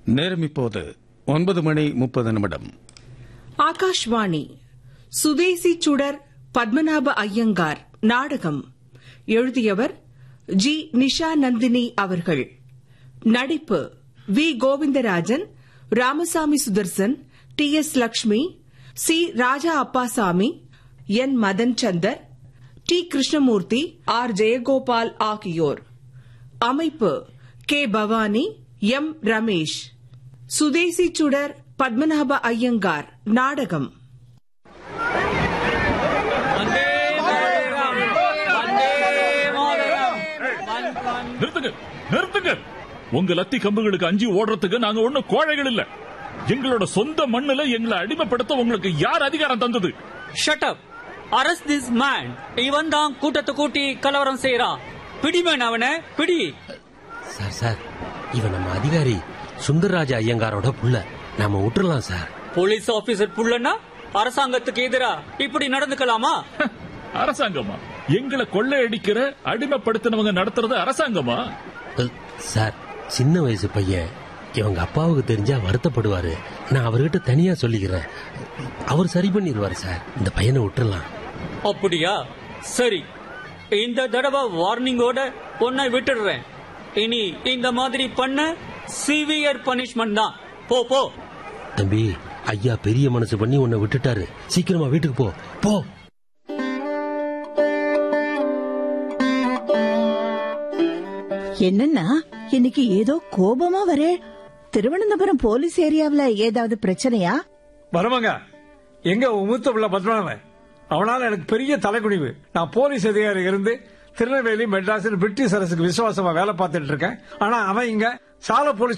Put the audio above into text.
நேரம் இப்போது ஒன்பது மணி முப்பது நிமிடம் ஆகாஷ்வாணி சுதேசி சுடர் பத்மநாப ஐயங்கார் நாடகம் எழுதியவர் ஜி நிஷா நந்தினி அவர்கள் நடிப்பு V Govindarajan Ramasamy Sudarshan T S Lakshmi C Raja Appasamy N Madan Chandar T Krishnamurthy R Jayagopal ஆகியோர் அமைப்பு கே பவானி எம் ரமேஷ் சுதேசி சுடர் பத்மநாப ஐயங்கார் நாடகம் வந்தே மாதரம் வந்தே மாதரம் வந்- வந்- நிறுத்துங்க நிறுத்துங்க உங்க லத்தி கம்புகளுக்கு அஞ்சி ஓடுறதுக்கு நாங்க ஒண்ணும் கோழைகள் இல்ல எங்களோட சொந்த மண்ணுல எங்களை அடிமைப்படுத்த உங்களுக்கு யார் அதிகாரம் தந்தது Shut up. Arrest this man. இவன் தான் கூட்டத்தை கூட்டி கலவரம் செய்யறான் பிடிமேன் அவனை பிடி சார் சார் இவன் நம்ம அதிகாரி சுந்தரராஜ ஐயங்காரோட புள்ள நாம விட்டுறலாம் சார் போலீஸ் ஆபீசர் புள்ளனா அரசாங்கத்துக்கு எதிரா இப்படி நடந்துக்கலாமா அரசாங்கமா எங்களை கொள்ளையடிக்கிற அடிமைப்படுத்தினவங்க நடத்துறது அரசாங்கமா அ, சார் சின்ன வயசு பையன் இவங்க அப்பாவுக்கு தெரிஞ்சா வருத்தப்படுவாரு நான் அவர்கிட்ட தனியா சொல்லிக்கிறேன் அவர் சரி பண்ணிடுவாரு சார் இந்த பையனை விட்டுறலாம் அப்படியா சரி இந்த தடவை வார்னிங்கோட உன்னை விட்டுடுறேன் இனி இந்த மாதிரி பண்ண சிவியர் பனிஷ்மெண்ட் தான் போ போ தம்பி ஐயா பெரிய மனசு பண்ணி உன்னை விட்டுட்டாரு சீக்கிரமா வீட்டுக்கு போ போ என்னன்னா இன்னைக்கு ஏதோ கோபமா வரே திருவனந்தபுரம் போலீஸ் ஏரியாவுல ஏதாவது பிரச்சனையா வருவாங்க எங்க உன் மூத்த பிள்ளை பத்மநாபன் அவனால எனக்கு பெரிய தலைக்குனிவு நான் போலீஸ் அதிகாரி இருந்து திருநெல்வேலி மெட்ராஸ் பிரிட்டிஷ் அரசுக்கு விசுவாசமா வேலை பார்த்துட்டு இருக்கேன் ஆனா அவன் இங்க சால போலீஸ்